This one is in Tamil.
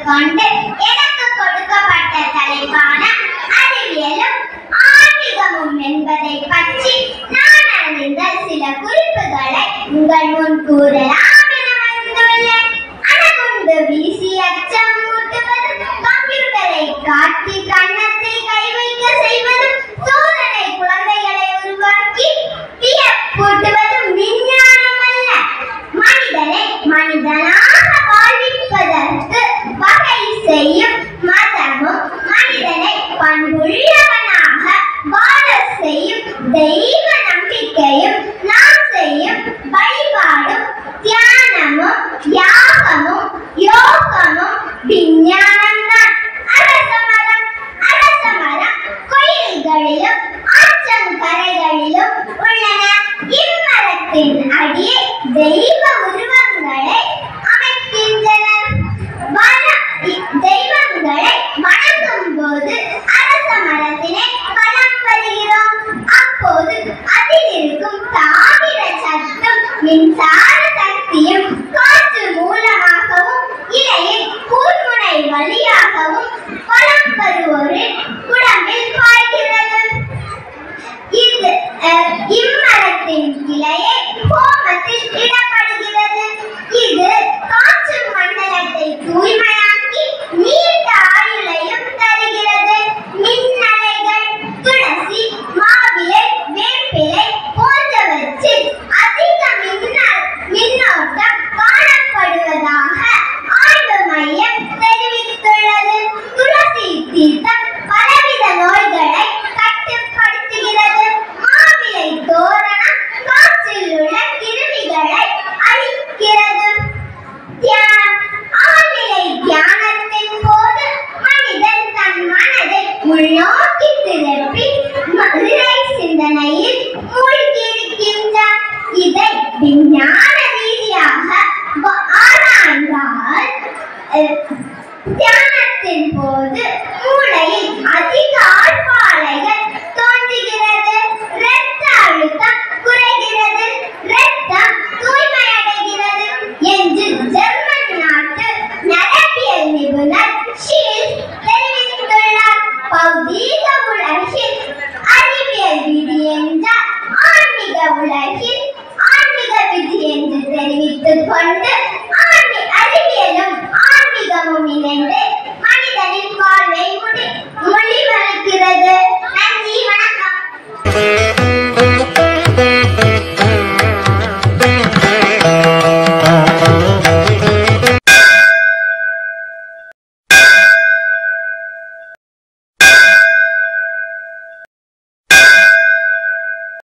கொண்டு எனக்கு கொடுக்கப்பட்ட தலைப்பான அறிவியலும் ஆன்மீகமும் என்பதை பற்றி நான் அறிந்த சில குறிப்புகளை உங்கள் முன் கூறலாம் என வந்துள்ளேன் அணுகுண்டு வீசி அச்சம் மூட்டுவதும் கம்ப்யூட்டரை காட்டி கன்னத்தை கை வைக்க செய்வதும் சோதனை குழந்தைகளை உருவாக்கி வியப்பூட்டுவதும் விஞ்ஞானம் அல்ல மனிதனை மனிதனாக வாழ்விப்பதற்கு வகை செய்யும் மதமும் மனிதனை பண்புள்ளவனாக வாழ செய்யும் தெய்வ நம்பிக்கையும் நாம் செய்யும் வழிபாடும் தியானமும் யாகமும் யோகமும் விஞ்ஞானம்தான் அரச மரம் அரச மரம் கோயில்களிலும் ஆற்றங்கரைகளிலும் உள்ளன இம்மரத்தின் அடியே தெய்வ உருவங்களை அமைக்கின்றனர் வன- இ- தெய்வங்களை வணங்கும் போது அரச மரத்தினை வலம் வருகிறோம் அப்போது அதில் இருக்கும் தாமிர சத்தும் மின்சார சக்தியும் காற்று மூலமாகவும் இலையின் கூர்முனை வழியாகவும் வலம் வருவோரின் உடம்பில் பாய்கிறது இது அஹ், இம்மரத்தின் கிளையே ஹோமத்தில் இடப்படுகிறது இது காற்று மண்டலத்தை தூய்மையாக்கி நீண்ட ஆயுளையும் தருகிறது மின்னலைகள் துளசி மாவிலை வேப்பிலை போன்றவற்றில் அதிக மின்ன மின்னோட்டம் காணப்படுவதாக ஆய்வு மையம் தெரிவித்துள்ளது துளசி தீர்த்தம் பலவித நோய்களை கட்டுப்படுத்துகிறது மாவிலை தோரணம் காற்றில் உள்ள கிருமிகளை அழிக்கிறது தியானம் ஆழ்நிலை தியானத்தின் போது மனிதன் தன் மனதை உள்நோக்கி திருப்பி ம- இறை சிந்தனையில் மூழ்கியிருக்கின்றான் இதை விஞ்ஞான